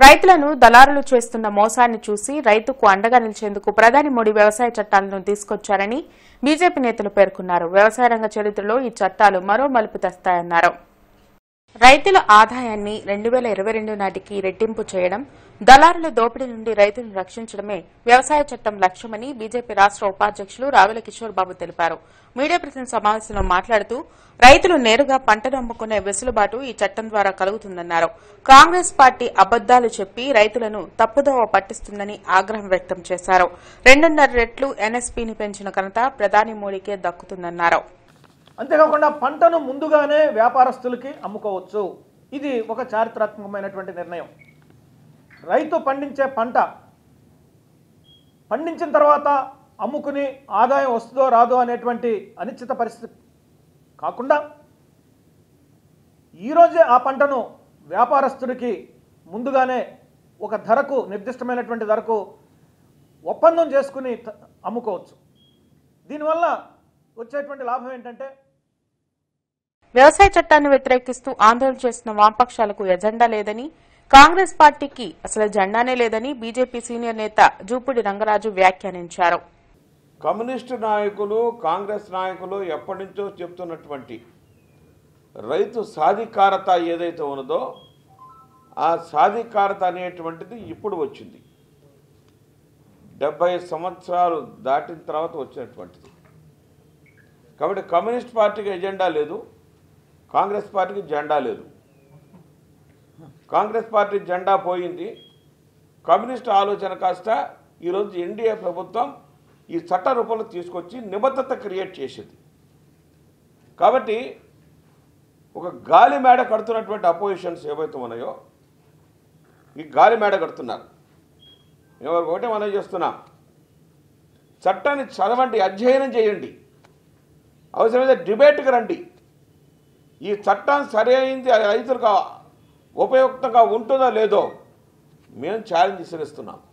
రైతులను దళారులు చేస్తున్న మోసాన్ని చూసి రైతుకు అండగా నిలిచేందుకు ప్రధాని మోడీ వ్యవసాయ చట్టాలను తీసుకొచ్చారని బీజేపీ నేతలు పేర్కొన్నారు వ్యవసాయ రంగ చరిత్రలో ఈ చట్టాలు మరో మలుపు తెస్తాయన్నారు రైతుల ఆదాయాన్ని రెండు వేల ఇరవై రెండు నాటికి రెట్టింపు చేయడం దళారుల దోపిడీ నుండి రైతులను రక్షించడమే వ్యవసాయ చట్టం లక్ష్యమని బీజేపీ రాష్ట ఉపాధ్యక్షులు రావుల కిషోర్ బాబు తెలిపారు మీడియా ప్రతినిధి సమావేశంలో మాట్లాడుతూ రైతులు నేరుగా పంటను అమ్ముకునే వెసులుబాటు ఈ చట్టం ద్వారా కలుగుతుందన్నారు కాంగ్రెస్ పార్టీ అబద్దాలు చెప్పి రైతులను తప్పుదోవ పట్టిస్తుందని ఆగ్రహం వ్యక్తం చేశారు రెండున్నర రెట్లు ఎన్ఎస్పీని పెంచిన ఘనత ప్రధాని మోడీకే దక్కుతుందన్నారు అంతేకాకుండా పంటను ముందుగానే వ్యాపారస్తులకి అమ్ముకోవచ్చు ఇది ఒక చారిత్రాత్మకమైనటువంటి నిర్ణయం రైతు పండించే పంట పండించిన తర్వాత అమ్ముకుని ఆదాయం వస్తుందో రాదో అనేటువంటి అనిశ్చిత పరిస్థితి కాకుండా ఈరోజే ఆ పంటను వ్యాపారస్తుడికి ముందుగానే ఒక ధరకు నిర్దిష్టమైనటువంటి ధరకు ఒప్పందం చేసుకుని త- అమ్ముకోవచ్చు దీనివల్ల వచ్చేటువంటి లాభం ఏంటంటే వ్యవసాయ చట్టాన్ని వ్యతిరేకిస్తూ ఆందోళన చేస్తున్న వామపక్షాలకు ఎజెండా లేదని కాంగ్రెస్ పార్టీకి అసలు జెండానే లేదని బీజేపీ సీనియర్ నేత జూపుడి రంగరాజు వ్యాఖ్యానించారు కమ్యూనిస్టు నాయకులు కాంగ్రెస్ నాయకులు ఎప్పటి నుంచో చెప్తున్నటువంటి రైతు సాధికారత ఏదైతే ఉన్నదో ఆ సాధికారత అనేటువంటిది ఇప్పుడు వచ్చింది డెబ్బై సంవత్సరాలు దాటిన తర్వాత వచ్చినటువంటిది కాబట్టి కమ్యూనిస్ట్ పార్టీకి ఎజెండా లేదు కాంగ్రెస్ పార్టీకి జెండా లేదు కాంగ్రెస్ పార్టీ జెండా పోయింది కమ్యూనిస్ట్ ఆలోచన కాస్త ఈరోజు ఎన్డీఏ ప్రభుత్వం ఈ చట్ట రూపంలో తీసుకొచ్చి నిబద్ధత క్రియేట్ చేసింది కాబట్టి ఒక గాలి మేడ కడుతున్నటువంటి అపోజిషన్స్ ఏవైతే ఉన్నాయో ఈ గాలి మేడ కడుతున్నారు ఎవరు ఒకటే మనం చేస్తున్నాం చట్టాన్ని చదవండి అధ్యయనం చేయండి అవసరమైతే డిబేట్కి రండి ఈ చట్టం సరి అయింది అది రైతులకు ఉపయుక్తంగా ఉంటుందో లేదో మేము ఛాలెంజ్ విసిరిస్తున్నాం